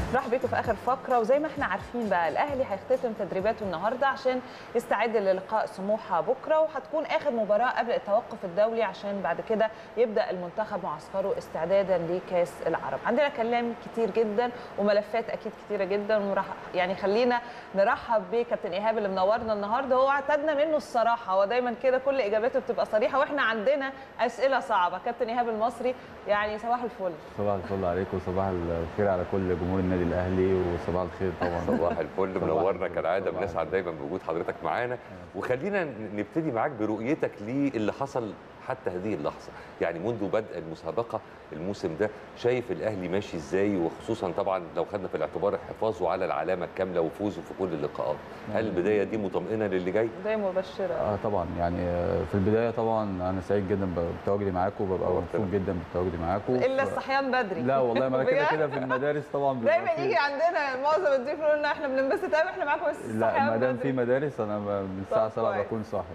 راح بيته في اخر فقره وزي ما احنا عارفين بقى الاهلي هيختتم تدريباته النهارده عشان يستعد للقاء سموحه بكره وهتكون اخر مباراه قبل التوقف الدولي عشان بعد كده يبدا المنتخب معسكره استعدادا لكاس العرب عندنا كلام كتير جدا وملفات اكيد كتيره جدا وراح يعني خلينا نرحب بكابتن ايهاب اللي منورنا النهارده هو اعتدنا منه الصراحه هو دايما كده كل اجاباته بتبقى صريحه واحنا عندنا اسئله صعبه كابتن ايهاب المصري يعني صباح الفل صباح الفل عليكم وصباح الخير على كل جمهور النادي الاهلي وصباح الخير طبعا صباح الفل صباح منورنا الفل. كالعاده صباح بنسعد دايما بوجود حضرتك معانا وخلينا نبتدي معاك برؤيتك للي حصل حتى هذه اللحظه يعني منذ بدء المسابقه الموسم ده شايف الاهلي ماشي ازاي وخصوصا طبعا لو خدنا في الاعتبار حفاظه على العلامه الكامله وفوزه في كل اللقاءات هل البدايه دي مطمئنه للي جاي بدايه مبشره اه طبعا يعني آه، في البدايه طبعا انا سعيد جدا بتواجدي معاكم وببقى نورتنا. مبسوط جدا بتواجدي معاكم الا ف- الصحيان بدري لا والله ما انا كده بجد؟ كده في المدارس طبعا بيبقى دايما في- يجي عندنا معظم الضيوف يقولوا لنا احنا بننبسط قوي احنا معاكم بس لا الصحيان ما دام بدري. في مدارس انا ب- من الساعه طب 7 كويس. بكون صاحي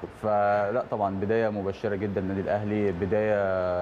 فلا طبعا بدايه مبشره جدا للنادي الاهلي بدايه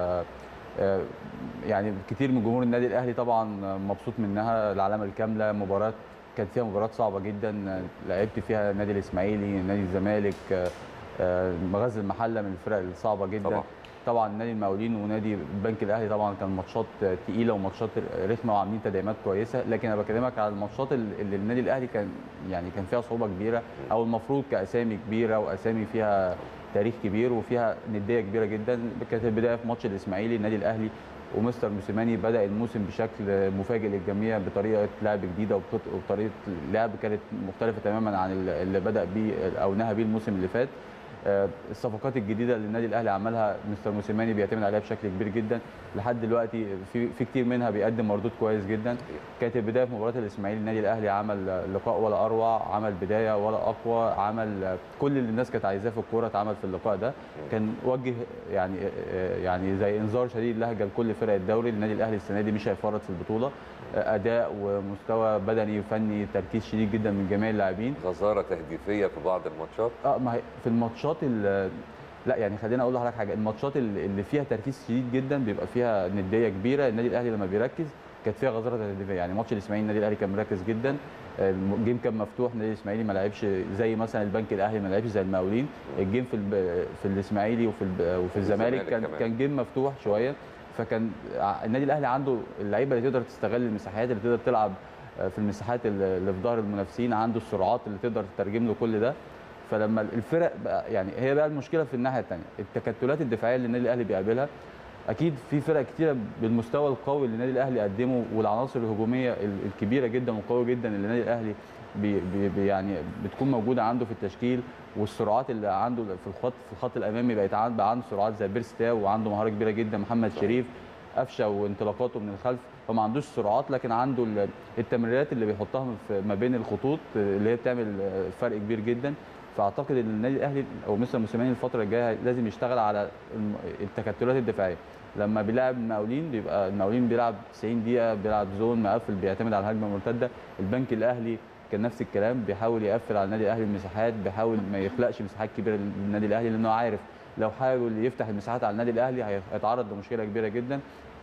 آه، يعني كتير من جمهور النادي الاهلي طبعا مبسوط منها العلامه الكامله مباراه كانت فيها مباراه صعبه جدا لعبت فيها النادي الاسماعيلي نادي الزمالك آه، آه، غزل المحله من الفرق الصعبه جدا طبعا. طبعا نادي المقاولين ونادي البنك الاهلي طبعا كان ماتشات تقيله وماتشات رخمه وعاملين تدعيمات كويسه لكن انا بكلمك على الماتشات اللي اللي النادي الاهلي كان يعني كان فيها صعوبه كبيره او المفروض كاسامي كبيره واسامي فيها تاريخ كبير وفيها نديه كبيره جدا كانت البدايه في ماتش الاسماعيلي النادي الاهلي ومستر موسيماني بدا الموسم بشكل مفاجئ للجميع بطريقه لعب جديده وبط- وبطريقه لعب كانت مختلفه تماما عن اللي بدا بيه او نهى بيه الموسم اللي فات آه، الصفقات الجديده اللي النادي الاهلي عملها مستر موسيماني بيعتمد عليها بشكل كبير جدا لحد دلوقتي في في كتير منها بيقدم مردود كويس جدا كانت البدايه في مباراه الاسماعيلي النادي الاهلي عمل آه، لقاء ولا اروع عمل بدايه ولا اقوى عمل آه، كل اللي الناس كانت عايزاه في الكوره اتعمل في اللقاء ده كان وجه يعني آه، يعني زي انذار شديد لهجه لكل فرق الدوري النادي الاهلي السنه دي مش هيفرط في البطوله آه، اداء ومستوى بدني وفني تركيز شديد جدا من جميع اللاعبين غزاره تهديفيه في بعض الماتشات اه ما هي في الماتشات ال- لا يعني خلينا اقول لحضرتك حاجه الماتشات اللي اللي فيها تركيز شديد جدا بيبقى فيها نديه كبيره النادي الاهلي لما بيركز كانت فيها غزاره تهديفيه يعني ماتش الاسماعيلي النادي الاهلي كان مركز جدا الجيم كان مفتوح النادي الاسماعيلي ما لعبش زي مثلا البنك الاهلي ما لعبش زي المقاولين الجيم في الب- في الاسماعيلي وفي الب- وفي الزمالك الزمالك كان كمان. كان جيم مفتوح شويه فكان ع- النادي الاهلي عنده اللعيبه اللي تقدر تستغل المساحات اللي تقدر تلعب آه، في المساحات اللي اللي في ظهر المنافسين عنده السرعات اللي تقدر تترجم له كل ده فلما الفرق بقى يعني هي بقى المشكله في الناحيه الثانيه التكتلات الدفاعيه اللي النادي الاهلي بيقابلها اكيد في فرق كتيره بالمستوى القوي اللي النادي الاهلي قدمه والعناصر الهجوميه ال- الكبيره جدا والقويه جدا اللي النادي الاهلي بي بي بي- يعني بتكون موجوده عنده في التشكيل والسرعات اللي عنده في الخط في الخط الامامي بقت عن- بقى عنده سرعات زي بيرستاو وعنده مهاره كبيره جدا محمد شريف قفشه وانطلاقاته من الخلف هو ما عندوش سرعات لكن عنده ال- التمريرات اللي بيحطها في ما بين الخطوط اللي هي بتعمل فرق كبير جدا فاعتقد ان النادي الاهلي او مستر موسيماني الفتره الجايه لازم يشتغل على الم- التكتلات الدفاعيه لما بيلعب المقاولين بيبقى المقاولين بيلعب 90 دقيقه بيلعب زون مقفل بيعتمد على الهجمه المرتده البنك الاهلي كان نفس الكلام بيحاول يقفل على النادي الاهلي المساحات بيحاول ما يخلقش مساحات كبيره للنادي الاهلي لانه عارف لو حاول يفتح المساحات على النادي الاهلي هي- هيتعرض لمشكله كبيره جدا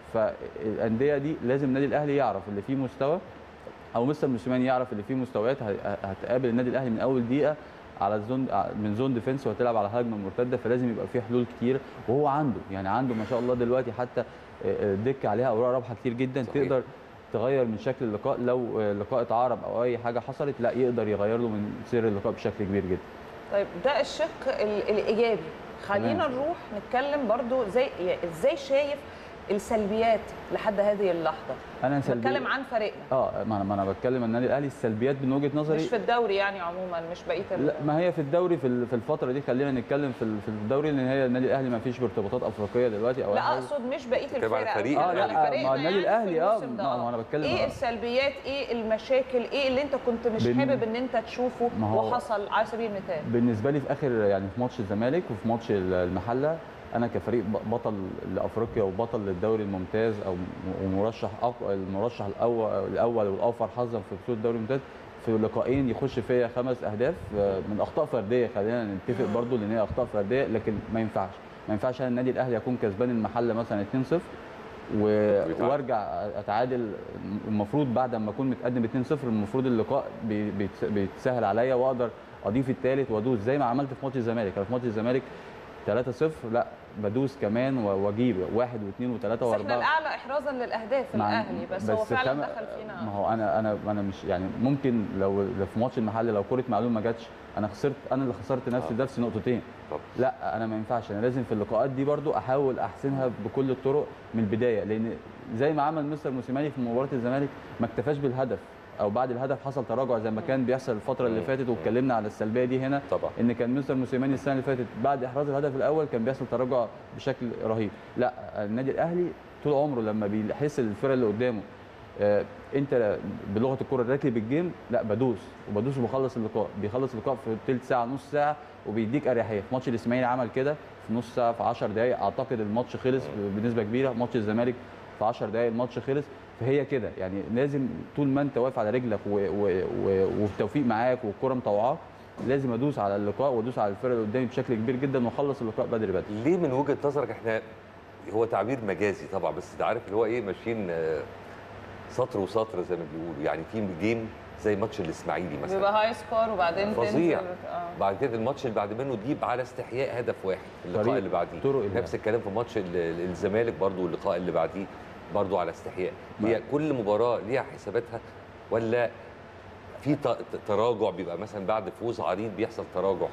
فالانديه دي لازم النادي الاهلي يعرف اللي فيه مستوى او مستر موسيماني يعرف اللي فيه مستويات ه- هتقابل النادي الاهلي من اول دقيقه على الزون من زون ديفنس وهتلعب على هجمه مرتده فلازم يبقى فيه حلول كتير وهو عنده يعني عنده ما شاء الله دلوقتي حتى دك عليها اوراق رابحه كتير جدا صحيح. تقدر تغير من شكل اللقاء لو آه، لقاء اتعرب او اي حاجه حصلت لا يقدر يغير له من سير اللقاء بشكل كبير جدا طيب ده الشق ال- الايجابي خلينا تمام. نروح نتكلم برضو زي يعني ازاي شايف السلبيات لحد هذه اللحظه انا سلبي- بتكلم عن فريقنا اه ما انا ما انا بتكلم النادي الاهلي السلبيات من وجهه نظري مش في الدوري يعني عموما مش بقيه ال- لا ما هي في الدوري في ال- في الفتره دي خلينا نتكلم في ال- في الدوري لان هي النادي الاهلي ما فيش ارتباطات افريقيه دلوقتي او لا أي حاجة. اقصد مش بقيه بتتكلم عن الفرق فريق أنا اه بتكلم لا عن الأهلي. فريقنا ما النادي يعني في الاهلي اه الموسم ده. ما ما انا بتكلم ايه آه. السلبيات ايه المشاكل ايه اللي انت كنت مش بن- حابب ان انت تشوفه ما هو- وحصل على سبيل المثال بالنسبه لي في اخر يعني في ماتش الزمالك وفي ماتش ال- المحله انا كفريق ب- بطل لافريقيا وبطل للدوري الممتاز او م- ومرشح أق- المرشح الاول الاول والاوفر حظا في بطوله الدوري الممتاز في لقاءين يخش فيا خمس اهداف آه، من اخطاء فرديه خلينا نتفق برضو لان هي اخطاء فرديه لكن ما ينفعش ما ينفعش انا النادي الاهلي اكون كسبان المحله مثلا 2-0 و... بيتعادل. وارجع اتعادل المفروض بعد ما اكون متقدم 2-0 المفروض اللقاء بي- بيتس- بيتسهل عليا واقدر اضيف الثالث وادوس زي ما عملت في ماتش الزمالك انا في ماتش الزمالك 3-0 لا بدوس كمان و- واجيب واحد واثنين وثلاثه بس احنا واربعه الاعلى احرازا للاهداف مع- الاهلي بس, هو فعلا خم- دخل فينا ما هو انا انا انا مش يعني ممكن لو لو في ماتش المحل لو كره معلول ما جاتش انا خسرت انا اللي خسرت نفسي آه. بنفسي نقطتين طب لا انا ما ينفعش انا لازم في اللقاءات دي برضو احاول احسنها بكل الطرق من البدايه لان زي ما عمل مستر موسيماني في مباراه الزمالك ما اكتفاش بالهدف او بعد الهدف حصل تراجع زي ما كان بيحصل الفتره اللي مم. فاتت واتكلمنا على السلبيه دي هنا طبعا ان كان مستر موسيماني السنه اللي فاتت بعد احراز الهدف الاول كان بيحصل تراجع بشكل رهيب لا النادي الاهلي طول عمره لما بيحس الفرقه اللي قدامه آه، انت بلغه الكره راكب الجيم لا بدوس وبدوس وبخلص اللقاء بيخلص اللقاء في ثلث ساعه نص ساعه وبيديك اريحيه في ماتش الاسماعيلي عمل كده في نص ساعه في 10 دقائق اعتقد الماتش خلص بنسبه كبيره ماتش الزمالك في 10 دقائق الماتش خلص فهي كده يعني لازم طول ما انت واقف على رجلك و- و- و- والتوفيق معاك والكره مطوعاك لازم ادوس على اللقاء وادوس على الفرقه اللي قدامي بشكل كبير جدا واخلص اللقاء بدري بدري ليه من وجهه نظرك احنا هو تعبير مجازي طبعا بس انت عارف اللي هو ايه ماشيين آه، سطر وسطر زي ما بيقولوا يعني في جيم زي ماتش الاسماعيلي مثلا بيبقى هاي سكور وبعدين فظيع. تنزل اه بعد كده الماتش اللي بعد منه تجيب على استحياء هدف واحد في اللقاء طريق- اللي بعديه طرق اللعب. نفس الكلام في ماتش ال- ال- الزمالك برضو اللقاء اللي بعديه برضو على استحياء هي كل مباراه ليها حساباتها ولا في ت- ت- تراجع بيبقى مثلا بعد فوز عريض بيحصل تراجع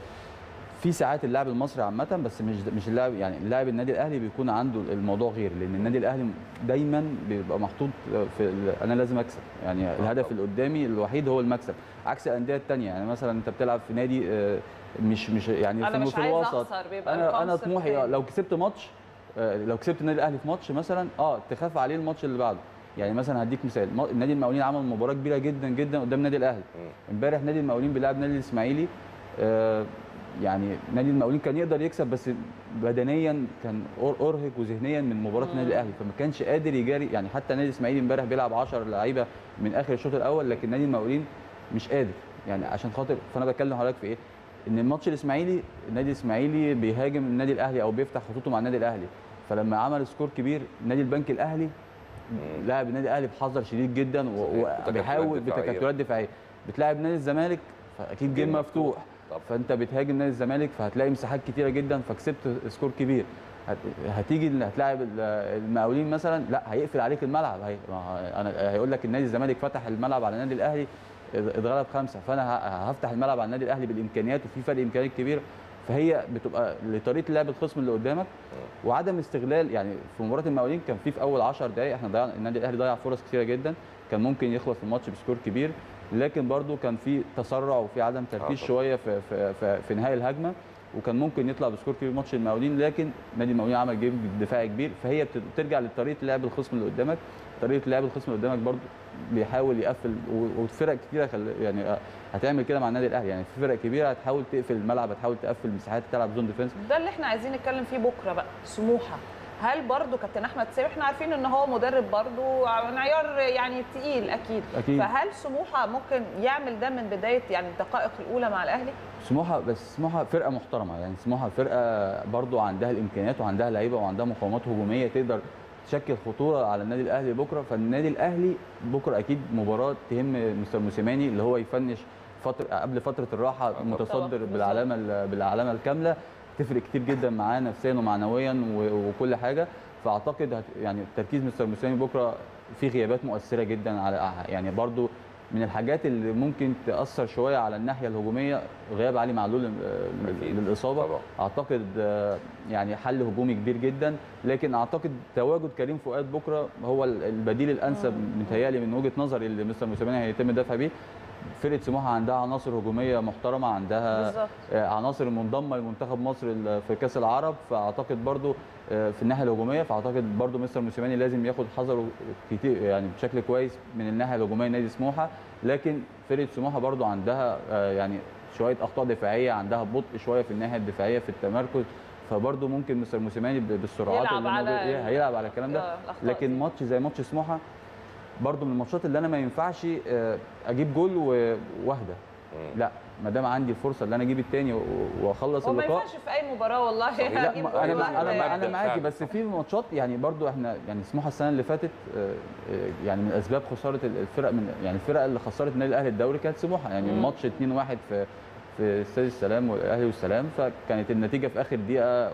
في ساعات اللاعب المصري عامه بس مش مش اللاعب يعني اللاعب النادي الاهلي بيكون عنده الموضوع غير لان النادي الاهلي دايما بيبقى محطوط في ال- انا لازم اكسب يعني الهدف اللي قدامي الوحيد هو المكسب عكس الانديه الثانيه يعني مثلا انت بتلعب في نادي آه، مش مش يعني انا في مش في عايز الوسط اخسر بيبقى انا انا الكونسبت طموحي آه، تاني. لو كسبت ماتش آه، لو كسبت النادي الاهلي في ماتش مثلا اه تخاف عليه الماتش اللي بعده يعني مثلا هديك مثال ما- النادي المقاولين عمل مباراه كبيره جدا جدا قدام النادي الاهلي مم. امبارح نادي المقاولين بيلعب نادي الاسماعيلي آه، يعني نادي المقاولين كان يقدر يكسب بس بدنيا كان أر- ارهق وذهنيا من مباراه مم. النادي الاهلي فما كانش قادر يجاري يعني حتى نادي الاسماعيلي امبارح بيلعب 10 لعيبه من اخر الشوط الاول لكن نادي المقاولين مش قادر يعني عشان خاطر فانا بتكلم حضرتك في ايه؟ ان الماتش الاسماعيلي النادي الاسماعيلي بيهاجم النادي الاهلي او بيفتح خطوطه مع النادي الاهلي فلما عمل سكور كبير نادي البنك الاهلي مم. لاعب النادي الاهلي بحذر شديد جدا و- صحيح. وبيحاول بتكتلات دفاعية. بتكتلات دفاعيه بتلاعب نادي الزمالك فاكيد جيم مفتوح طب فانت بتهاجم نادي الزمالك فهتلاقي مساحات كتيره جدا فكسبت سكور كبير هت- هتيجي اللي هتلاعب ال- المقاولين مثلا لا هيقفل عليك الملعب هي... ما هو انا هيقول لك النادي الزمالك فتح الملعب على النادي الاهلي اتغلب خمسه فانا ه- هفتح الملعب على النادي الاهلي بالامكانيات وفي فرق امكانيات كبير فهي بتبقى لطريقه لعب الخصم اللي قدامك وعدم استغلال يعني في مباراه المقاولين كان في في اول 10 دقائق احنا ضيعنا النادي الاهلي ضيع فرص كثيره جدا كان ممكن يخلص الماتش بسكور كبير لكن برضو كان في تسرع وفي عدم تركيز طبعا. شويه في في في, في نهايه الهجمه وكان ممكن يطلع بسكور كبير ماتش المقاولين لكن نادي المقاولين عمل جيم دفاعي كبير فهي بت- بترجع لطريقه لعب الخصم اللي قدامك طريقه لعب الخصم اللي قدامك برضو بيحاول يقفل و- وفرق كتيره خل... يعني آه، هتعمل كده مع النادي الاهلي يعني في فرق كبيره هتحاول تقفل الملعب هتحاول تقفل مساحات تلعب زون ديفense ده اللي احنا عايزين نتكلم فيه بكره بقى سموحه هل برضو كابتن احمد سامي احنا عارفين ان هو مدرب برضو من عيار يعني تقيل اكيد أكيد. فهل سموحه ممكن يعمل ده من بدايه يعني الدقائق الاولى مع الاهلي سموحه بس سموحه فرقه محترمه يعني سموحه فرقه برضو عندها الامكانيات وعندها لعيبه وعندها مقاومات هجوميه تقدر تشكل خطوره على النادي الاهلي بكره فالنادي الاهلي بكره اكيد مباراه تهم مستر موسيماني اللي هو يفنش فتره قبل فتره الراحه طبعاً. متصدر بالظبط. بالعلامه ال- بالعلامه الكامله تفرق كتير جدا معاه نفسيا ومعنويا و- وكل حاجه فاعتقد هت يعني تركيز مستر موسيماني بكره في غيابات مؤثره جدا على يعني برضو من الحاجات اللي ممكن تاثر شويه على الناحيه الهجوميه غياب علي معلول آه، أكيد. للاصابه طبعا. اعتقد آه، يعني حل هجومي كبير جدا لكن اعتقد تواجد كريم فؤاد بكره هو ال- البديل الانسب متهيألي من وجهه نظري اللي مستر موسيماني هيتم الدفع بيه فرقه سموحه عندها عناصر هجوميه محترمه عندها بالظبط آه، عناصر منضمه لمنتخب مصر ال- في كاس العرب فاعتقد برضو آه، في الناحيه الهجوميه فاعتقد برضو مستر موسيماني لازم ياخد حذره كتير يعني بشكل كويس من الناحيه الهجوميه نادي سموحه لكن فرقه سموحه برضو عندها آه، يعني شويه اخطاء دفاعيه عندها بطء شويه في الناحيه الدفاعيه في التمركز فبرضه ممكن مستر موسيماني ب- بالسرعات يلعب اللي على موجودة- إيه، هيلعب على الكلام ده آه، الأخطاء لكن دي. ماتش زي ماتش سموحه برضه من الماتشات اللي انا ما ينفعش آه، اجيب جول و- واهدى مم. لا ما دام عندي الفرصه ان انا اجيب الثاني واخلص هو ما اللقاء ينفعش في اي مباراه والله صحيح. لا أجيب ما- كل انا واحد انا يعني. انا معاكي فعلا. بس في ماتشات يعني برضو احنا يعني سموحه السنه اللي فاتت آه، آه، يعني من اسباب خساره الفرق من يعني الفرق اللي خسرت النادي الاهلي الدوري كانت سموحه يعني مم. الماتش 2-1 في في استاد السلام والاهلي والسلام فكانت النتيجه في اخر دقيقه 2-1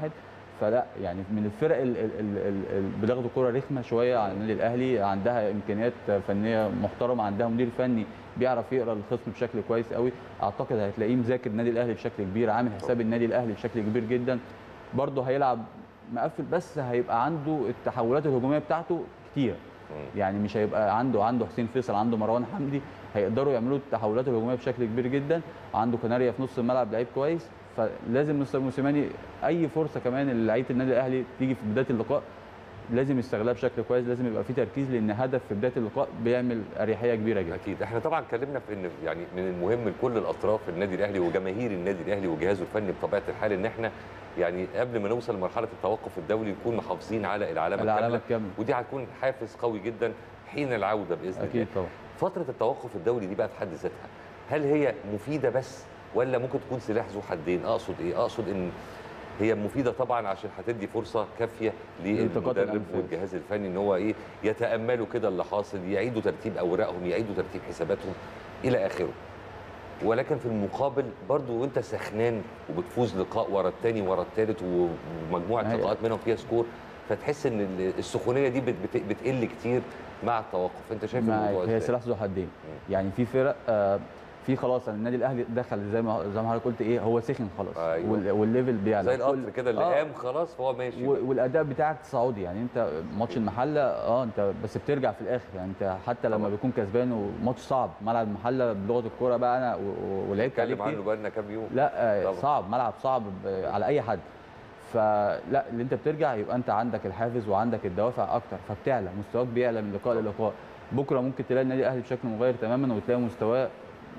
فلا يعني من الفرق اللي بتاخد كوره رخمه شويه على النادي الاهلي عندها امكانيات فنيه محترمه عندها مدير فني بيعرف يقرا الخصم بشكل كويس قوي اعتقد هتلاقيه مذاكر النادي الاهلي بشكل كبير عامل حساب النادي الاهلي بشكل كبير جدا برضه هيلعب مقفل بس هيبقى عنده التحولات الهجوميه بتاعته كتير مم. يعني مش هيبقى عنده عنده حسين فيصل عنده مروان حمدي هيقدروا يعملوا التحولات الهجوميه بشكل كبير جدا عنده كناريا في نص الملعب لعيب كويس فلازم مستر موسيماني اي فرصه كمان لعيبه النادي الاهلي تيجي في بدايه اللقاء لازم يستغلها بشكل كويس لازم يبقى في تركيز لان هدف في بدايه اللقاء بيعمل اريحيه كبيره جدا اكيد احنا طبعا اتكلمنا في ان يعني من المهم لكل الاطراف النادي الاهلي وجماهير النادي الاهلي وجهازه الفني بطبيعه الحال ان احنا يعني قبل ما نوصل لمرحله التوقف الدولي نكون محافظين على العلامه العلامه الكامله الكامله ودي هتكون حافز قوي جدا حين العوده باذن اكيد الله طبعا فتره التوقف الدولي دي بقى في حد ذاتها هل هي مفيده بس ولا ممكن تكون سلاح ذو حدين اقصد ايه اقصد ان هي مفيده طبعا عشان هتدي فرصه كافيه لالتقاط للمدرب الأنفاس. والجهاز الفني ان هو ايه يتاملوا كده اللي حاصل يعيدوا ترتيب اوراقهم يعيدوا ترتيب حساباتهم الى اخره ولكن في المقابل برضو وانت سخنان وبتفوز لقاء ورا الثاني ورا الثالث ومجموعه أيوة. لقاءات منهم فيها سكور فتحس ان ال- السخونيه دي بت- بت- بتقل كتير مع التوقف انت شايف معاك. الموضوع هي ازاي؟ سلاح ذو حدين يعني في فرق آه، في خلاص النادي الاهلي دخل زي ما زي ما حضرتك قلت ايه هو سخن خلاص أيوة. وال- والليفل بيعلى زي كل- القطر كده اللي آه. قام خلاص فهو ماشي و- والاداء بتاعك تصاعدي يعني انت ماتش المحله اه انت بس بترجع في الاخر يعني انت حتى لما طبعا. بيكون كسبان وماتش صعب ملعب المحله بلغه الكوره بقى انا و- و- ولعبت عليه اتكلم عنه كتير بقى لنا كام يوم لا آه، طبعا. صعب ملعب صعب ب- على اي حد فلا اللي انت بترجع يبقى انت عندك الحافز وعندك الدوافع اكتر فبتعلى مستواك بيعلى من لقاء للقاء بكره ممكن تلاقي النادي الاهلي بشكل مغاير تماما وتلاقي مستواه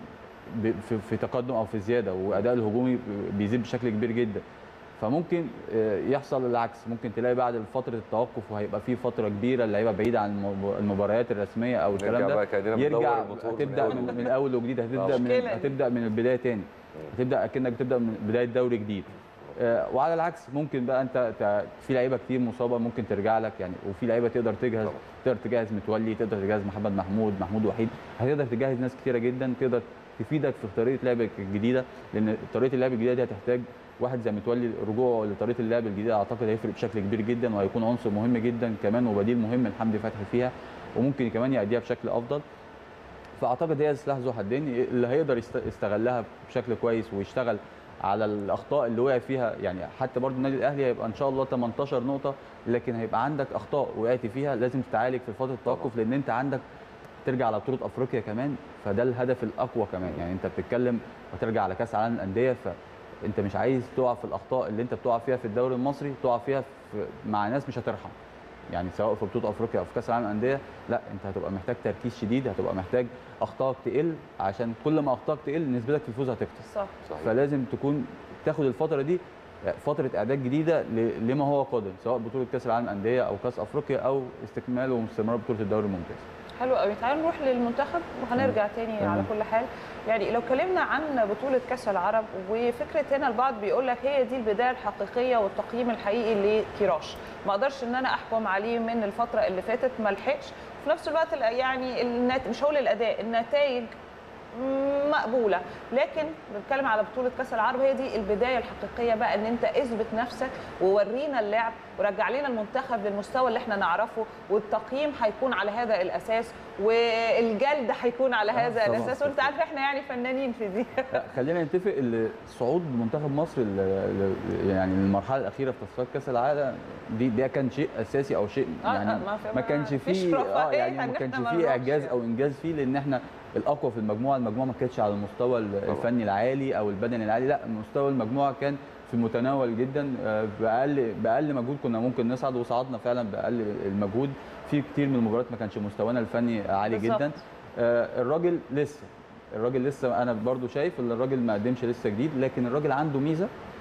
ب- في, في تقدم او في زياده واداء الهجومي بيزيد بشكل كبير جدا فممكن آه، يحصل العكس ممكن تلاقي بعد فتره التوقف وهيبقى في فتره كبيره اللعيبه بعيده عن المب- المباريات الرسميه او نرجع الكلام ده بقى كأننا بندور يرجع الموتور من هتبدا أول من, وجديد. من اول وجديد هتبدا من مشكلة دي. هتبدا من البدايه تاني هتبدا اكنك بتبدا من بدايه دوري جديد آه، وعلى العكس ممكن بقى انت ت- في لعيبه كتير مصابه ممكن ترجع لك يعني وفي لعيبه تقدر تجهز طبعا. تقدر تجهز متولي تقدر تجهز محمد محمود محمود وحيد هتقدر تجهز ناس كتيره جدا تقدر تفيدك في طريقه لعبك الجديده لان طريقه اللعب الجديده دي هتحتاج واحد زي متولي رجوعه لطريقه اللعب الجديده اعتقد هيفرق بشكل كبير جدا وهيكون عنصر مهم جدا كمان وبديل مهم لحمدي فتحي فيها وممكن كمان يأديها بشكل افضل فاعتقد هي سلاح ذو حدين اللي هيقدر يست- يستغلها بشكل كويس ويشتغل على الاخطاء اللي وقع فيها يعني حتى برضو النادي الاهلي هيبقى ان شاء الله 18 نقطه لكن هيبقى عندك اخطاء وقعت فيها لازم تتعالج في فتره التوقف لان انت عندك ترجع على بطوله افريقيا كمان فده الهدف الاقوى كمان يعني انت بتتكلم وترجع على كاس عالم الانديه فانت مش عايز تقع في الاخطاء اللي انت بتقع فيها في الدوري المصري تقع فيها في مع ناس مش هترحم يعني سواء في بطوله افريقيا او في كاس العالم للانديه لا انت هتبقى محتاج تركيز شديد هتبقى محتاج اخطائك تقل عشان كل ما اخطائك تقل نسبتك في الفوز هتكتر صح صحيح فلازم تكون تاخد الفتره دي فتره اعداد جديده ل- لما هو قادم سواء بطوله كاس العالم للانديه او كاس افريقيا او استكمال واستمرار بطوله الدوري الممتاز حلو قوي تعالوا نروح للمنتخب وهنرجع تاني تمام. على كل حال يعني لو اتكلمنا عن بطوله كاس العرب وفكره هنا البعض بيقول لك هي دي البدايه الحقيقيه والتقييم الحقيقي لكيراش ما اقدرش ان انا احكم عليه من الفتره اللي فاتت ما لحقش في نفس الوقت ال- يعني النت... مش هقول الاداء النتائج مقبوله لكن بنتكلم على بطوله كاس العرب هي دي البدايه الحقيقيه بقى ان انت اثبت نفسك وورينا اللعب ورجع لنا المنتخب للمستوى اللي احنا نعرفه والتقييم هيكون على هذا الاساس والجلد هيكون على آه، هذا طبعاً. الاساس وانت عارف احنا يعني فنانين في دي لا، خلينا نتفق ان صعود منتخب مصر ل- ل- يعني المرحله الاخيره في تصفيات كاس العالم دي ده كان شيء اساسي او شيء آه، يعني آه، ما في- ما كانش ما فيش فيه اه رفاهية يعني إن ما إحنا كانش ما فيه نروحش اعجاز يعني. او انجاز فيه لان احنا الاقوى في المجموعه المجموعه ما كانتش على المستوى الفني العالي او البدني العالي لا مستوى المجموعه كان في المتناول جدا آه، باقل باقل مجهود كنا ممكن نصعد وصعدنا فعلا باقل المجهود في كتير من المباريات ما كانش مستوانا الفني عالي بالظبط. جدا آه، الراجل لسه الراجل لسه انا برضو شايف ان الراجل ما قدمش لسه جديد لكن الراجل عنده ميزه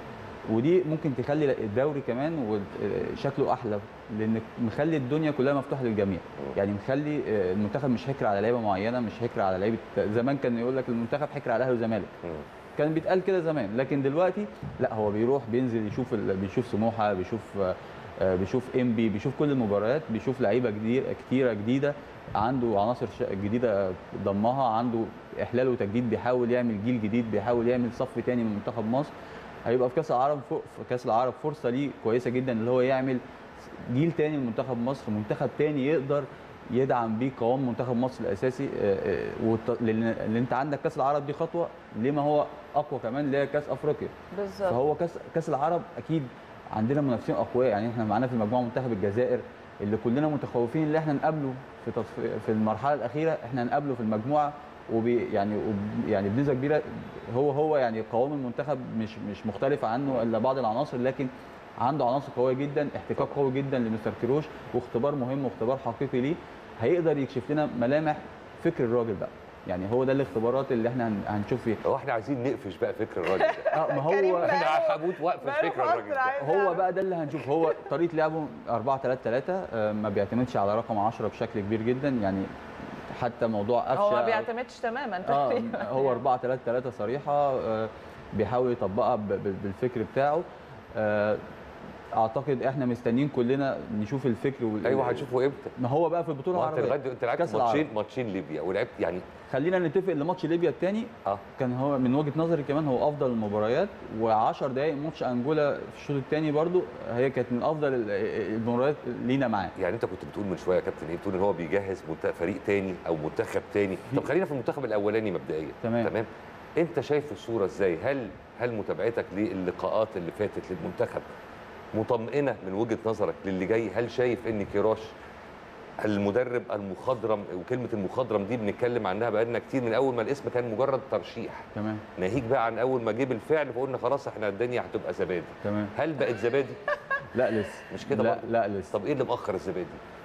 ودي ممكن تخلي الدوري كمان شكله احلى لان مخلي الدنيا كلها مفتوحه للجميع يعني مخلي آه، المنتخب مش حكر على لعيبه معينه مش حكر على لعيبه زمان كان يقول لك المنتخب حكر على اهلي وزمالك مم. كان بيتقال كده زمان لكن دلوقتي لا هو بيروح بينزل يشوف ال... بيشوف سموحه بيشوف آه، بيشوف انبي بيشوف كل المباريات بيشوف لعيبه كتير كتيره جديده عنده عناصر ش- جديده ضمها عنده احلال وتجديد بيحاول يعمل جيل جديد بيحاول يعمل صف تاني من منتخب مصر هيبقى في كاس العرب فوق في كاس العرب فرصه ليه كويسه جدا اللي هو يعمل جيل تاني لمنتخب مصر منتخب تاني يقدر يدعم بيه قوام منتخب مصر الاساسي آه، آه، والت- لان لأن انت عندك كاس العرب دي خطوه لما هو اقوى كمان اللي هي كاس افريقيا بالظبط فهو كاس كاس العرب اكيد عندنا منافسين اقوياء يعني احنا معانا في المجموعه منتخب الجزائر اللي كلنا متخوفين ان احنا نقابله في تصف... في المرحله الاخيره احنا هنقابله في المجموعه وبي يعني وب... يعني بنسبه كبيره هو هو يعني قوام المنتخب مش مش مختلف عنه الا بعض العناصر لكن عنده عناصر قويه جدا احتكاك قوي جدا لمستر كيروش واختبار مهم واختبار حقيقي ليه هيقدر يكشف لنا ملامح فكر الراجل بقى يعني هو ده الاختبارات اللي احنا هن- هنشوف فيها هو احنا عايزين نقفش بقى فكر الراجل ده اه ما كريم هو بقى. احنا هموت واقفش بقاله فكر الراجل فترة ده عايز هو أعرف. بقى ده اللي هنشوف هو طريقه لعبه 4 3 3 آه، ما بيعتمدش على رقم 10 بشكل كبير جدا يعني حتى موضوع قفشه هو ما بيعتمدش تماما اه تقريبا هو 4 3 3 صريحه آه، بيحاول يطبقها ب- ب- بالفكر بتاعه آه، اعتقد احنا مستنيين كلنا نشوف الفكر وال... ايوه هنشوفه امتى ما هو بقى في البطوله ما انت العربيه لغايه انت لعبت كأس ماتشين العرب. ماتشين ليبيا ولعبت يعني خلينا نتفق ان ماتش ليبيا الثاني اه كان هو من وجهه نظري كمان هو افضل المباريات و10 دقائق ماتش انجولا في الشوط الثاني برضو هي كانت من افضل ال- المباريات لينا معاه يعني انت كنت بتقول من شويه يا كابتن ايه بتقول ان هو بيجهز منت- فريق تاني او منتخب تاني طب خلينا في المنتخب الاولاني مبدئيا تمام. تمام انت شايف الصوره ازاي هل هل متابعتك للقاءات اللي فاتت للمنتخب مطمئنه من وجهه نظرك للي جاي هل شايف ان كيروش المدرب المخضرم وكلمه المخضرم دي بنتكلم عنها بقالنا كتير من اول ما الاسم كان مجرد ترشيح تمام ناهيك بقى عن اول ما جه بالفعل فقلنا خلاص احنا الدنيا هتبقى زبادي تمام هل بقت زبادي لا لسه مش كده لا برضه؟ لا لسه طب ايه اللي مأخر الزبادي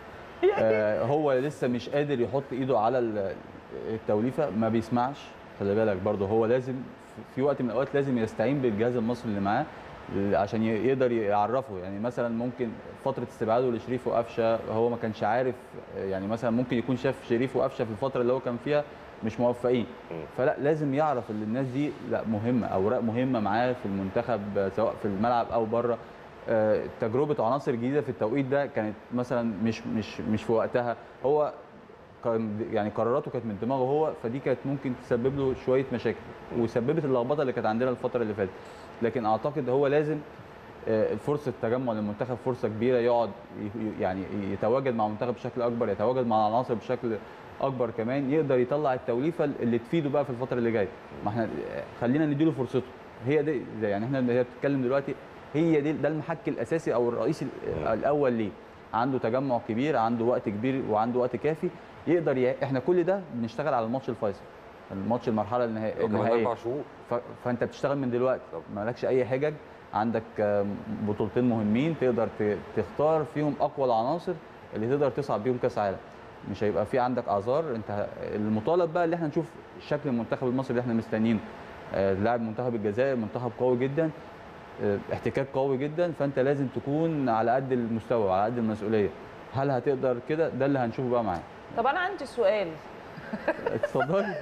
آه هو لسه مش قادر يحط ايده على ال- التوليفه ما بيسمعش خلي بالك برضه هو لازم في وقت من الاوقات لازم يستعين بالجهاز المصري اللي معاه عشان ي- يقدر يعرفه يعني مثلا ممكن فتره استبعاده لشريف وقفشه هو ما كانش عارف يعني مثلا ممكن يكون شاف شريف وقفشه في الفتره اللي هو كان فيها مش موفقين مم. فلا لازم يعرف ان الناس دي لا مهمه اوراق مهمه معاه في المنتخب آه، سواء في الملعب او بره آه، تجربه عناصر جديده في التوقيت ده كانت مثلا مش مش مش في وقتها هو كان يعني قراراته كانت من دماغه هو فدي كانت ممكن تسبب له شويه مشاكل وسببت اللخبطه اللي كانت عندنا الفتره اللي فاتت لكن اعتقد هو لازم آه، فرصه تجمع للمنتخب فرصه كبيره يقعد ي- ي- يعني يتواجد مع المنتخب بشكل اكبر يتواجد مع العناصر بشكل اكبر كمان يقدر يطلع التوليفه اللي تفيده بقى في الفتره اللي جايه ما احنا خلينا نديله فرصته هي دي زي يعني احنا هي بتتكلم دلوقتي هي دي ده المحك الاساسي او الرئيسي ال- الاول ليه عنده تجمع كبير عنده وقت كبير وعنده وقت كافي يقدر ي... احنا كل ده بنشتغل على الماتش الفيصل الماتش المرحله النهائيه كمان النهائيه اربع شهور ف... فانت بتشتغل من دلوقتي طب. مالكش اي حجج عندك آه، بطولتين مهمين تقدر ت... تختار فيهم اقوى العناصر اللي تقدر تصعد بيهم كاس عالم مش هيبقى في عندك اعذار انت ه- المطالب بقى اللي احنا نشوف شكل المنتخب المصري اللي احنا مستنيينه آه، لاعب منتخب الجزائر منتخب قوي جدا آه، احتكاك قوي جدا فانت لازم تكون على قد المستوى وعلى قد المسؤوليه هل هتقدر كده ده اللي هنشوفه بقى معاه طب انا عندي سؤال اتفضلي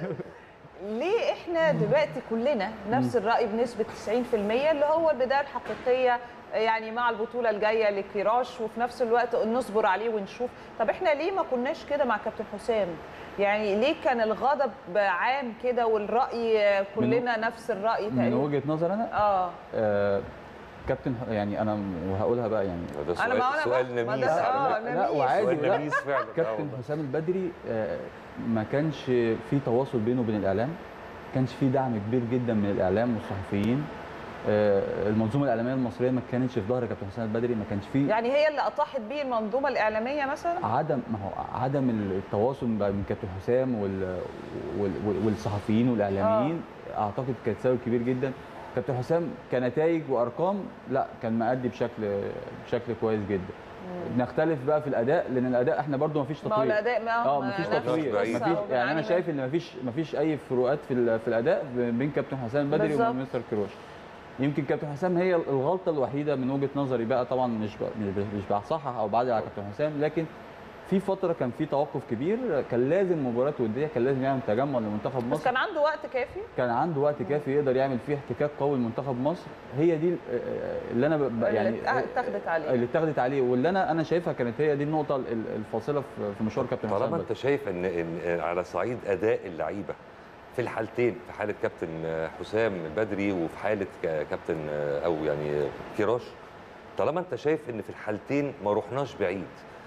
ليه احنا دلوقتي كلنا نفس الراي بنسبه 90% اللي هو البدايه الحقيقيه يعني مع البطوله الجايه لكيراش وفي نفس الوقت نصبر عليه ونشوف طب احنا ليه ما كناش كده مع كابتن حسام يعني ليه كان الغضب عام كده والراي كلنا نفس الراي من تقريبا وجهه نظر انا اه آه، كابتن ح- يعني انا وهقولها بقى يعني ده أنا ما سؤال أنا سؤال ما- ما نميس ده- على آه، فكرة. لا نميس. وعادي سؤال لا نميس فعلا آه كابتن والله. حسام البدري آه، ما كانش في تواصل بينه وبين الاعلام ما كانش في دعم كبير جدا من الاعلام والصحفيين آه، المنظومه الاعلاميه المصريه ما كانتش في ظهر كابتن حسام البدري ما كانش في يعني هي اللي اطاحت بيه المنظومه الاعلاميه مثلا عدم ما هو عدم التواصل بقى من كابتن حسام وال وال وال- والصحفيين والاعلاميين اعتقد كانت سبب كبير جدا كابتن حسام كنتائج وارقام لا كان مأدي بشكل بشكل كويس جدا نختلف بقى في الاداء لان الاداء احنا برضو ما فيش ما هو تطوير الاداء ما اه ما مفيش نفس تطوير بعيد. القصة مفيش أو يعني انا بنعاني شايف ان مفيش مفيش اي فروقات في ال- في الاداء بين كابتن حسام البدري بالظبط. ومستر كروش يمكن كابتن حسام هي الغلطه الوحيده من وجهه نظري بقى طبعا مش ب- مش- مش بصحح او بعد على كابتن حسام لكن في فتره كان في توقف كبير كان لازم مباراه وديه كان لازم يعمل تجمع لمنتخب بس مصر كان عنده وقت كافي كان عنده وقت كافي يقدر يعمل فيه احتكاك قوي لمنتخب مصر هي دي ال- اللي انا ب- يعني اللي اتاخدت عليه اللي اتاخدت عليه واللي انا انا شايفها كانت هي دي النقطه ال- الفاصله في- في مشوار كابتن طالما حسام انت شايف ان ان على صعيد اداء اللعيبه في الحالتين في حاله كابتن حسام البدري وفي حاله ك- كابتن او يعني كيراش طالما انت شايف ان في الحالتين ما رحناش بعيد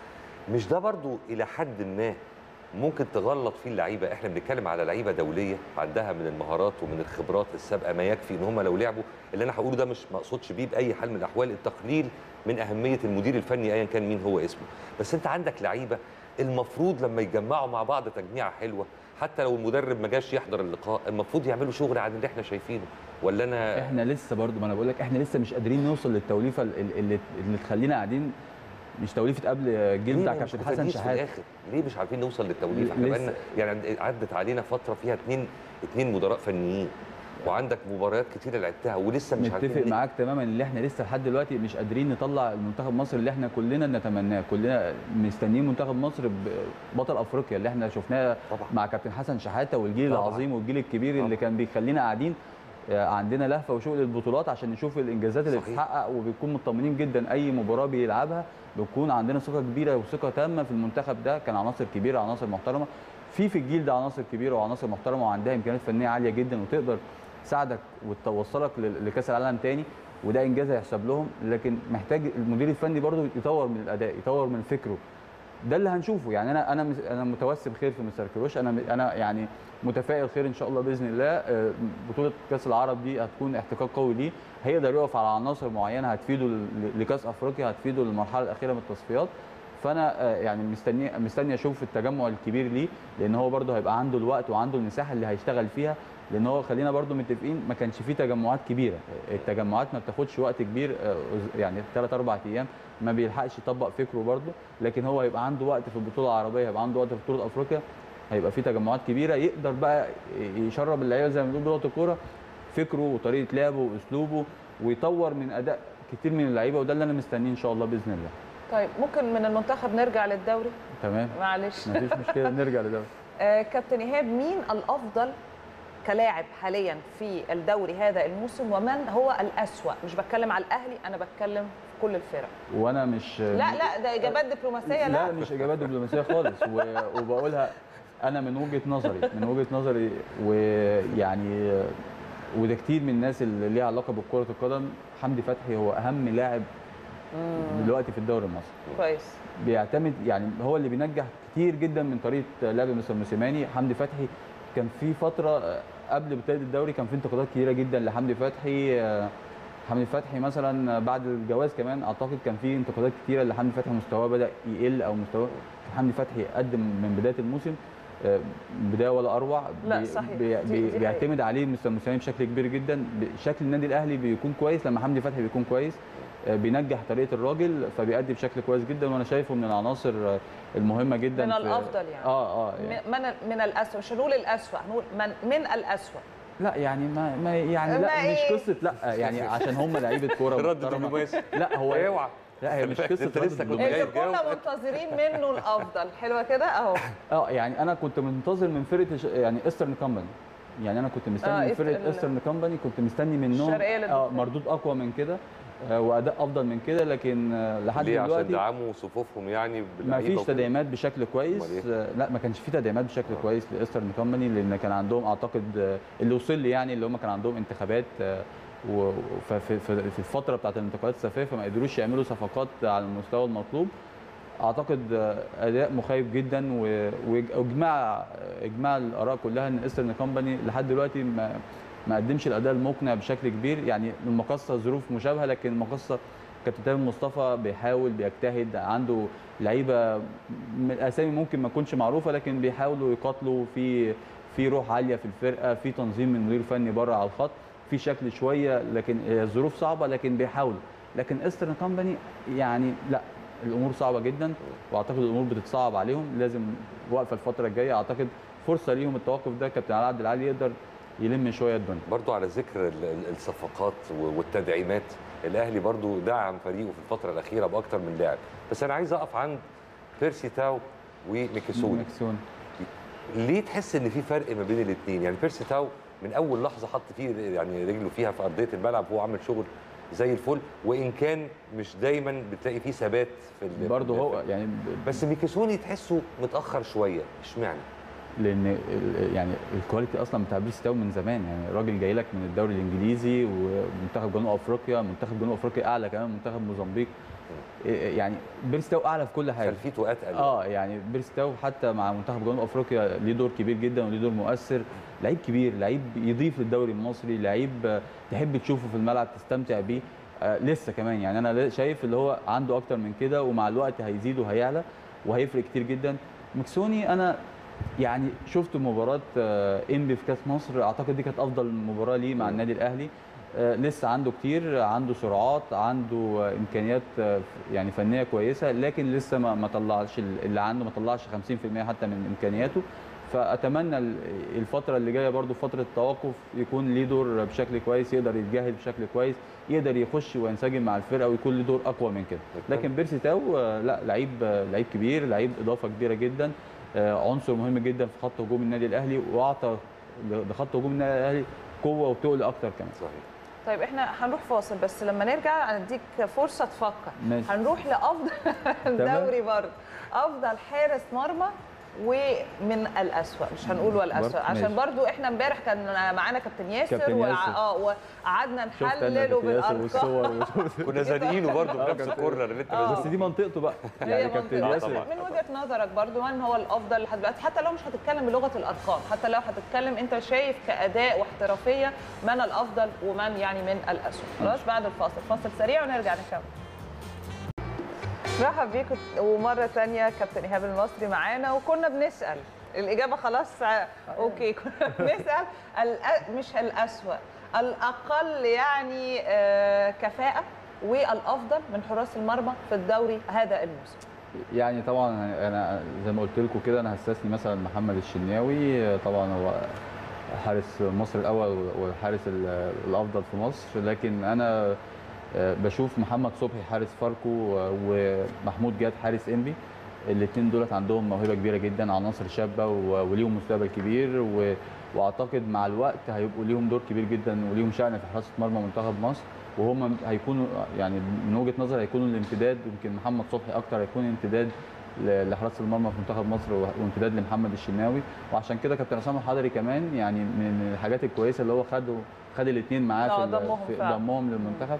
مش ده برضو الى حد ما ممكن تغلط فيه اللعيبه احنا بنتكلم على لعيبه دوليه عندها من المهارات ومن الخبرات السابقه ما يكفي ان هم لو لعبوا اللي انا هقوله ده مش مقصودش بيه باي حال من الاحوال التقليل من اهميه المدير الفني ايا كان مين هو اسمه بس انت عندك لعيبه المفروض لما يتجمعوا مع بعض تجميعه حلوه حتى لو المدرب ما جاش يحضر اللقاء المفروض يعملوا شغل عن اللي احنا شايفينه ولا انا احنا لسه برضو ما انا بقول لك احنا لسه مش قادرين نوصل للتوليفه ال- ال- اللي اللي تخلينا قاعدين مش توليفه قبل الجيل ليه بتاع ما مش كابتن حسن متفاجئين في شحاته الاخر ليه مش عارفين نوصل للتوليفه احنا لسه. بقالنا يعني عدت علينا فتره فيها اثنين اثنين مدراء فنيين وعندك مباريات كتيره لعبتها ولسه مش عارفين متفق ليه. معاك تماما اللي احنا لسه لحد دلوقتي مش قادرين نطلع المنتخب مصر اللي احنا كلنا نتمناه كلنا مستنيين منتخب مصر ب- بطل افريقيا اللي احنا شفناه طبعا مع كابتن حسن شحاته والجيل طبعا. العظيم والجيل الكبير طبعا. اللي كان بيخلينا قاعدين آه، عندنا لهفه وشوق للبطولات عشان نشوف الانجازات اللي صحيح. بتتحقق وبنكون مطمنين جدا اي مباراه بيلعبها بيكون عندنا ثقه كبيره وثقه تامه في المنتخب ده كان عناصر كبيره عناصر محترمه في في الجيل ده عناصر كبيره وعناصر محترمه وعندها امكانيات فنيه عاليه جدا وتقدر تساعدك وتوصلك ل- لكاس العالم تاني وده انجاز هيحسب لهم لكن محتاج المدير الفني برضو يطور من الاداء يطور من فكره ده اللي هنشوفه يعني انا انا مس- انا متوسم خير في مستر كروش انا انا يعني متفائل خير ان شاء الله باذن الله آه، بطوله كاس العرب دي هتكون احتكاك قوي ليه هيقدر يقف على عناصر معينه هتفيده ل- لكاس افريقيا هتفيده للمرحله الاخيره من التصفيات فانا آه، يعني مستني مستني اشوف التجمع الكبير ليه لان هو برده هيبقى عنده الوقت وعنده المساحه اللي هيشتغل فيها لان هو خلينا برده متفقين ما كانش فيه تجمعات كبيره التجمعات ما بتاخدش وقت كبير آه، يعني 3 4 ايام ما بيلحقش يطبق فكره برده لكن هو هيبقى عنده وقت في البطوله العربيه هيبقى عنده وقت في بطوله افريقيا هيبقى في تجمعات كبيره يقدر بقى يشرب اللعيبه زي ما بنقول بلغه الكوره فكره وطريقه لعبه واسلوبه ويطور من اداء كتير من اللعيبه وده اللي انا مستنيه ان شاء الله باذن الله طيب ممكن من المنتخب نرجع للدوري تمام معلش مفيش مشكله نرجع لده آه، كابتن ايهاب مين الافضل كلاعب حاليا في الدوري هذا الموسم ومن هو الاسوا مش بتكلم على الاهلي انا بتكلم في كل الفرق وانا مش لا لا ده اجابات دبلوماسيه لا لا مش اجابات دبلوماسيه خالص و- وبقولها انا من وجهه نظري من وجهه نظري ويعني وده كتير من الناس اللي ليها علاقه بكره القدم حمدي فتحي هو اهم لاعب دلوقتي في الدوري المصري كويس بيعتمد يعني هو اللي بينجح كتير جدا من طريقه لعب مستر موسيماني حمدي فتحي كان في فتره قبل بدايه الدوري كان في انتقادات كتيره جدا لحمدي فتحي آه، حمدي فتحي مثلا بعد الجواز كمان اعتقد كان في انتقادات كتيره لحمدي فتحي مستواه بدا يقل او مستواه حمدي فتحي قدم من بدايه الموسم آه، بدايه ولا اروع لا، بي- صحيح. بي دي- دي بي حقيقة. بيعتمد عليه مستر موسيماني بشكل كبير جدا شكل النادي الاهلي بيكون كويس لما حمدي فتحي بيكون كويس آه، بينجح طريقه الراجل فبيأدي بشكل كويس جدا وانا شايفه من العناصر آه، المهمه جدا من في- الافضل يعني اه اه يعني م- من من الاسوا مش هنقول الاسوا هنقول من من الاسوا لا يعني ما, ما يعني ما لا مش إيه؟ قصه لا يعني عشان هم لعيبه كوره رد محترمة. دبلوماسي لا هو اوعى لا هي مش قصه أنت رد لسه كنت دبلوماسي. جاي اللي كنا تجاوب. منتظرين منه الافضل حلوه كده اهو اه يعني انا كنت منتظر من فرقه ش- يعني ايسترن كومباني يعني انا كنت مستني آه، من إيست- فرقه ال- ايسترن كومباني كنت مستني منهم الشرقية اه للدفاع. مردود اقوى من كده آه، واداء افضل من كده لكن آه، لحد ليه عشان دلوقتي دعموا صفوفهم يعني ما باللعيبة فيش وكده؟ تدعيمات بشكل كويس أمال آه، لا ما كانش في تدعيمات بشكل كويس لايسترن كومباني لان كان عندهم اعتقد آه، اللي وصل لي يعني اللي هم كان عندهم انتخابات آه، و- ففي في في الفتره بتاعت الانتقالات الصيفيه فما قدروش يعملوا صفقات على المستوى المطلوب اعتقد آه، اداء مخيف جدا و- واجماع اجماع الاراء كلها ان ايسترن كومباني لحد دلوقتي ما ما قدمش الاداء المقنع بشكل كبير يعني المقصه ظروف مشابهه لكن المقصه كابتن تامر مصطفى بيحاول بيجتهد عنده لعيبه من الاسامي ممكن ما تكونش معروفه لكن بيحاولوا يقاتلوا في في روح عاليه في الفرقه في تنظيم من مدير فني بره على الخط في شكل شويه لكن هي الظروف صعبه لكن بيحاولوا لكن ايسترن كومباني يعني لا الامور صعبه جدا واعتقد الامور بتتصعب عليهم لازم واقفه الفتره الجايه اعتقد فرصه ليهم التوقف ده كابتن علاء عبد العالي يقدر يلم شويه الدنيا برضو على ذكر ال- ال- الصفقات و- والتدعيمات الاهلي برضو دعم فريقه في الفتره الاخيره باكتر من لاعب بس انا عايز اقف عند بيرسي تاو وميكيسوني مكسون ليه تحس ان في فرق ما بين الاثنين يعني بيرسي تاو من اول لحظه حط فيه يعني رجله فيها في ارضيه الملعب وهو عامل شغل زي الفل وان كان مش دايما بتلاقي فيه ثبات في ال- برضه في- هو يعني ب- بس ميكيسوني تحسه متاخر شويه اشمعنى لان ال- يعني الكواليتي اصلا بتاع بيرسي تاو من زمان يعني الراجل جاي لك من الدوري الانجليزي ومنتخب جنوب افريقيا منتخب جنوب افريقيا اعلى كمان من منتخب موزمبيق إيه يعني بيرسي تاو اعلى في كل حاجه خلفيته اتقل اه يعني بيرسي تاو حتى مع منتخب جنوب افريقيا ليه دور كبير جدا وليه دور مؤثر لعيب كبير لعيب يضيف للدوري المصري لعيب آه، تحب تشوفه في الملعب تستمتع بيه آه لسه كمان يعني انا ل- شايف اللي هو عنده اكتر من كده ومع الوقت هيزيد وهيعلى وهيفرق كتير جدا مكسوني انا يعني شفت مباراه آه، انبي في كاس مصر اعتقد دي كانت افضل مباراه ليه مع النادي الاهلي آه، لسه عنده كتير عنده سرعات عنده آه، امكانيات آه، ف- يعني فنيه كويسه لكن لسه ما ما طلعش ال- اللي عنده ما طلعش 50% حتى من امكانياته فاتمنى ال- الفتره اللي جايه برضو فتره توقف يكون ليه دور بشكل كويس يقدر يتجاهل بشكل كويس يقدر يخش وينسجم مع الفرقه ويكون له دور اقوى من كده لكن بيرسي تاو آه، لا لعيب آه، لعيب كبير لعيب اضافه كبيره جدا آه، عنصر مهم جدا في خط هجوم النادي الاهلي واعطى لخط هجوم النادي الاهلي قوه وتقل اكتر كمان صحيح طيب احنا هنروح فاصل بس لما نرجع هنديك فرصه تفكر ماشي. هنروح لافضل الدوري برضه افضل حارس مرمى ومن الاسوأ مش هنقول والاسوأ برضه عشان ماشي. برضو احنا امبارح كان معانا كابتن ياسر, كابتن وع- ياسر. اه وقعدنا شفت انا نحلله كابتن ياسر بالارقام والصور وشفت- كنا زانقينه برضه آه، بنفس كابتن- الكورنر اللي انت آه. بس دي منطقته بقى هي يعني كابتن منطقة. ياسر طبعاً. من وجهه نظرك برضو من هو الافضل لحد دلوقتي حتى لو مش هتتكلم بلغه الارقام حتى لو هتتكلم انت شايف كاداء واحترافيه من الافضل ومن يعني من الاسوء خلاص بعد الفاصل فاصل سريع ونرجع نكمل رحب بيكم ومره ثانيه كابتن ايهاب المصري معانا وكنا بنسال الاجابه خلاص ع- اوكي كنا بنسال الأ- مش الاسوأ الاقل يعني آه، كفاءه والافضل من حراس المرمى في الدوري هذا الموسم يعني طبعا انا زي ما قلت لكم كده انا هستثني مثلا محمد الشناوي طبعا هو حارس مصر الاول والحارس ال- الافضل في مصر لكن انا بشوف محمد صبحي حارس فاركو ومحمود جاد حارس انبي الاثنين دولت عندهم موهبه كبيره جدا عناصر شابه و- وليهم مستقبل كبير و- واعتقد مع الوقت هيبقوا ليهم دور كبير جدا وليهم شأن في حراسه مرمى منتخب مصر وهم هيكونوا يعني من وجهه نظري هيكونوا الامتداد يمكن محمد صبحي اكتر هيكون امتداد ل- لحراسه المرمى في منتخب مصر و- وامتداد لمحمد الشناوي وعشان كده كابتن عصام الحضري كمان يعني من الحاجات الكويسه اللي هو خده خد الاثنين معاه آه، في, ال- ضمهم في فعلا. ضمهم للمنتخب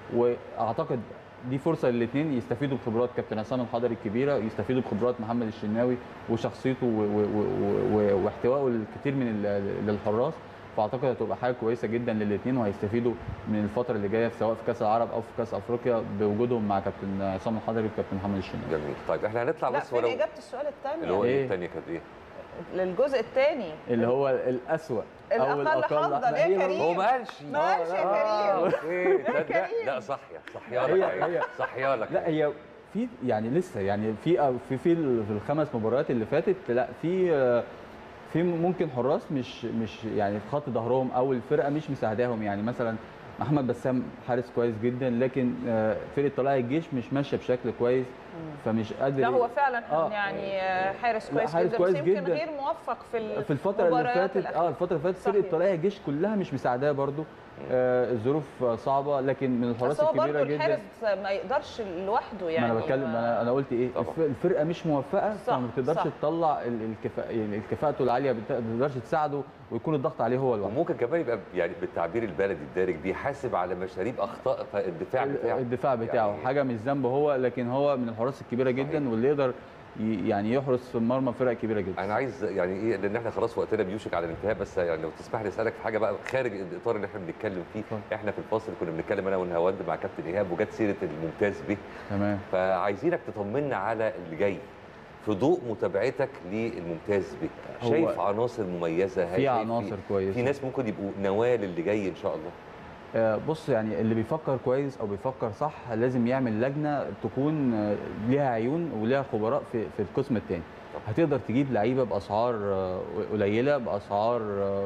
واعتقد دي فرصه للاثنين يستفيدوا بخبرات كابتن عصام الحضري الكبيره يستفيدوا بخبرات محمد الشناوي وشخصيته و- و- و- و- واحتوائه الكثير من ال- للحراس فاعتقد هتبقى حاجه كويسه جدا للاثنين وهيستفيدوا من الفتره اللي جايه سواء في كاس العرب او في كاس افريقيا بوجودهم مع كابتن عصام الحضري وكابتن محمد الشناوي جميل طيب احنا هنطلع لا بس فين ولو اجابه السؤال الثاني اللي هو إيه؟ ايه الثانيه كانت ايه؟ للجزء الثاني اللي هو الاسوأ الأقل حظاً. إيه هي كريم؟ هو ما قالش ما قالش يا آه، كريم اوكي لا لا كريم. لا صحيا صحيا هي- لك هي- صحيا لك لا هي في يعني لسه يعني في في في ال- في الخمس مباريات اللي فاتت لا في آه، في ممكن حراس مش مش يعني في خط ظهرهم او الفرقه مش مساعداهم يعني مثلا محمد بسام حارس كويس جدا لكن آه، فرقه طلائع الجيش مش ماشيه بشكل كويس فمش قادر لا هو فعلا آه. يعني آه، حارس لا، كويس حارس جدا كويس بس يمكن جدا. غير موفق في ال- في الفترة اللي المباريات فاتت الأخيرة. اه الفترة اللي فاتت فرقة صحيح. طلائع الجيش كلها مش مساعداه برضو آه الظروف صعبة لكن من الحراس بس هو برضه الكبيرة جدا الحارس ما يقدرش لوحده يعني ما انا بتكلم انا انا قلت ايه طبعا. الف- الفرقه مش موفقه صح، فما بتقدرش صح. تطلع ال- الكفاءه يعني كفاءته العاليه بت- ما بتقدرش تساعده ويكون الضغط عليه هو لوحده وممكن كمان يبقى يعني بالتعبير البلدي الدارج بيحاسب على مشاريب اخطاء الدفاع بتاعه الدفاع بتاعه يعني حاجه مش ذنبه هو لكن هو من الحراس الكبيره جدا واللي يقدر ي- يعني يحرس في المرمى فرق كبيره جدا انا عايز يعني ايه لان احنا خلاص وقتنا بيوشك على الانتهاء بس يعني لو تسمح لي اسالك في حاجه بقى خارج الاطار اللي احنا بنتكلم فيه اتفضل. احنا في الفاصل كنا بنتكلم انا والهواد مع كابتن ايهاب وجت سيره الممتاز به تمام فعايزينك تطمنا على اللي جاي في ضوء متابعتك للممتاز به هو شايف عناصر مميزه في شايف عناصر كويسه في ناس ممكن يبقوا نواه للي جاي ان شاء الله آه، بص يعني اللي بيفكر كويس او بيفكر صح لازم يعمل لجنه تكون آه، ليها عيون وليها خبراء في في القسم الثاني هتقدر تجيب لعيبه باسعار آه، قليله باسعار آه،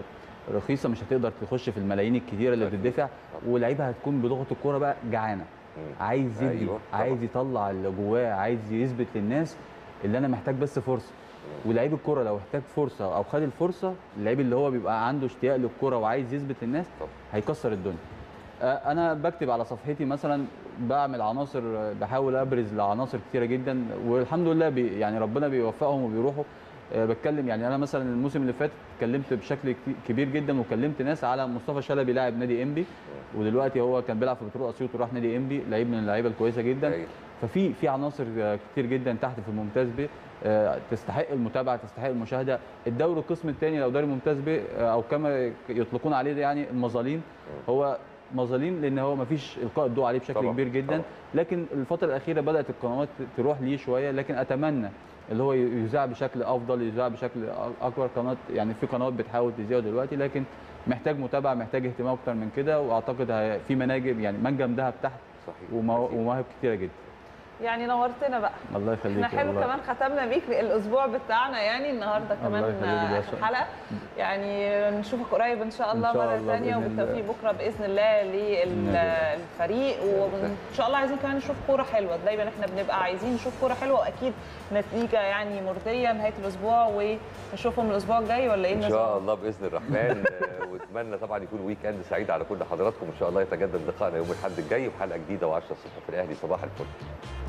رخيصه مش هتقدر تخش في الملايين الكتيره اللي أكيد. بتدفع طبعا. ولعيبه هتكون بلغه الكوره بقى جعانه مم. عايز يدي أيوة، طبعا. عايز يطلع اللي جواه عايز يثبت للناس اللي انا محتاج بس فرصه ولعيب الكوره لو احتاج فرصه او خد الفرصه اللعيب اللي هو بيبقى عنده اشتياق للكوره وعايز يثبت للناس طبعا. هيكسر الدنيا آه، انا بكتب على صفحتي مثلا بعمل عناصر آه، بحاول ابرز لعناصر كتيره جدا والحمد لله بي يعني ربنا بيوفقهم وبيروحوا آه، بتكلم يعني انا مثلا الموسم اللي فات اتكلمت بشكل كتي- كبير جدا وكلمت ناس على مصطفى شلبي لاعب نادي انبي ودلوقتي هو كان بيلعب في بترول اسيوط وراح نادي انبي لعيب من اللعيبه الكويسه جدا أيوة. ففي في عناصر آه، كتير جدا تحت في الممتاز ب آه، تستحق المتابعه تستحق المشاهده الدوري القسم الثاني لو دوري ممتاز ب آه، او كما يطلقون عليه ده يعني المظاليم هو مظاليم لان هو ما فيش القاء الضوء عليه بشكل طبعاً، كبير جدا طبعاً. لكن الفتره الاخيره بدات القنوات تروح ليه شويه لكن اتمنى اللي هو يذاع بشكل افضل يذاع بشكل أ- اكبر قناه يعني في قنوات بتحاول تذيعه دلوقتي لكن محتاج متابعه محتاج اهتمام اكتر من كده واعتقد هي- في مناجم يعني منجم دهب تحت صحيح ومو- أكيد. ومواهب كتيره جدا يعني نورتنا بقى الله يخليك احنا حلو والله. كمان ختمنا بيك الاسبوع بتاعنا يعني النهارده كمان الله يخليك يا اخر شكرا. حلقه يعني نشوفك قريب ان شاء الله إن شاء مره الله ثانيه بإذن وبالتوفيق الله. بكره باذن الله بإذن الله. للفريق وان شاء الله عايزين كمان نشوف كوره حلوه دايما احنا بنبقى عايزين نشوف كوره حلوه واكيد نتيجه يعني مرضيه نهايه الاسبوع ونشوفهم الاسبوع الجاي ولا ايه ان النظام؟ شاء الله باذن الرحمن آه، واتمنى طبعا يكون ويك اند سعيد على كل حضراتكم ان شاء الله يتجدد لقائنا يوم الاحد الجاي وحلقه جديده و10 الصبح في الاهلي صباح الفل